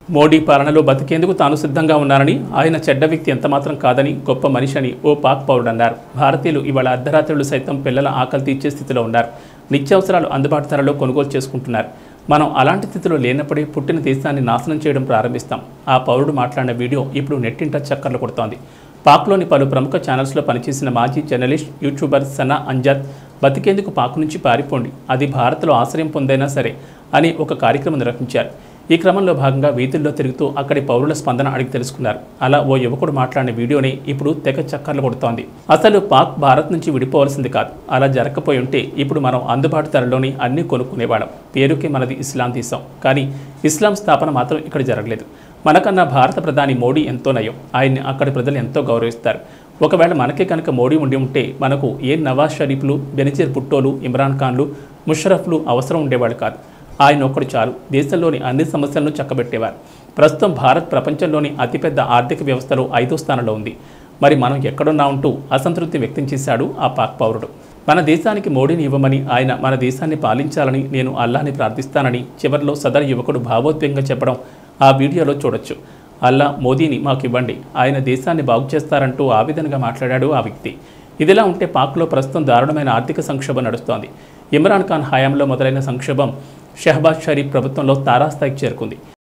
మోడీ పాలనలో బతికేందుకు తాను సిద్ధంగా ఉన్నానని ఆయన చెడ్డ వ్యక్తి ఎంతమాత్రం కాదని గొప్ప మనిషి అని ఓ పాక్ పౌరుడు అన్నారు భారతీయులు ఇవాళ అర్ధరాత్రులు సైతం పిల్లల ఆకలి తీర్చే స్థితిలో ఉన్నారు నిత్యావసరాలు అందుబాటు ధరలో కొనుగోలు చేసుకుంటున్నారు మనం అలాంటి స్థితిలో లేనప్పుడే పుట్టిన దేశాన్ని నాశనం చేయడం ప్రారంభిస్తాం ఆ పౌరుడు మాట్లాడిన వీడియో ఇప్పుడు నెట్టింట చక్కర్లు కొడుతోంది పాక్లోని పలు ప్రముఖ ఛానల్స్లో పనిచేసిన మాజీ జర్నలిస్ట్ యూట్యూబర్ సనా అంజాద్ బతికేందుకు పాక్ నుంచి పారిపోండి అది భారత్లో ఆశ్రయం పొందైనా సరే అని ఒక కార్యక్రమం నిర్వహించారు ఈ క్రమంలో భాగంగా వీధుల్లో తిరుగుతూ అక్కడి పౌరుల స్పందన అడిగి తెలుసుకున్నారు అలా ఓ యువకుడు మాట్లాడిన వీడియోని ఇప్పుడు తెగ చక్కర్లు కొడుతోంది అసలు పాక్ భారత్ నుంచి విడిపోవలసింది కాదు అలా జరగకపోయి ఉంటే ఇప్పుడు మనం అందుబాటు ధరలోని అన్ని కొనుక్కునేవాళ్ళం పేరుకి మనది ఇస్లాం దేశం కానీ ఇస్లాం స్థాపన మాత్రం ఇక్కడ జరగలేదు మనకన్నా భారత ప్రధాని మోడీ ఎంతో నయం ఆయన్ని అక్కడి ప్రజలు ఎంతో గౌరవిస్తారు ఒకవేళ మనకే కనుక మోడీ ఉండి ఉంటే మనకు ఏ నవాజ్ షరీఫ్లు బెనజీర్ భుట్టోలు ఇమ్రాన్ ఖాన్లు ముషరఫ్లు అవసరం ఉండేవాడు కాదు ఆయన ఒక్కడు చాలు దేశంలోని అన్ని సమస్యలను చక్కబెట్టేవారు ప్రస్తుతం భారత్ ప్రపంచంలోని అతిపెద్ద ఆర్థిక వ్యవస్థలో ఐదో స్థానంలో ఉంది మరి మనం ఎక్కడున్నా ఉంటూ అసంతృప్తి వ్యక్తం చేశాడు ఆ పాక్ పౌరుడు మన దేశానికి మోడీని ఇవ్వమని ఆయన మన దేశాన్ని పాలించాలని నేను అల్లాని ప్రార్థిస్తానని చివరిలో సదర్ యువకుడు భావోద్వేగంగా చెప్పడం ఆ వీడియోలో చూడొచ్చు అల్లా మోదీని మాకు ఇవ్వండి ఆయన దేశాన్ని బాగు చేస్తారంటూ ఆవేదనగా మాట్లాడాడు ఆ వ్యక్తి ఇదిలా ఉంటే పాక్లో ప్రస్తుతం దారుణమైన ఆర్థిక సంక్షోభం నడుస్తోంది ఇమ్రాన్ ఖాన్ హయాంలో మొదలైన సంక్షోభం షహబాజ్ షరీఫ్ ప్రభుత్వంలో తారాస్థాయికి చేరుకుంది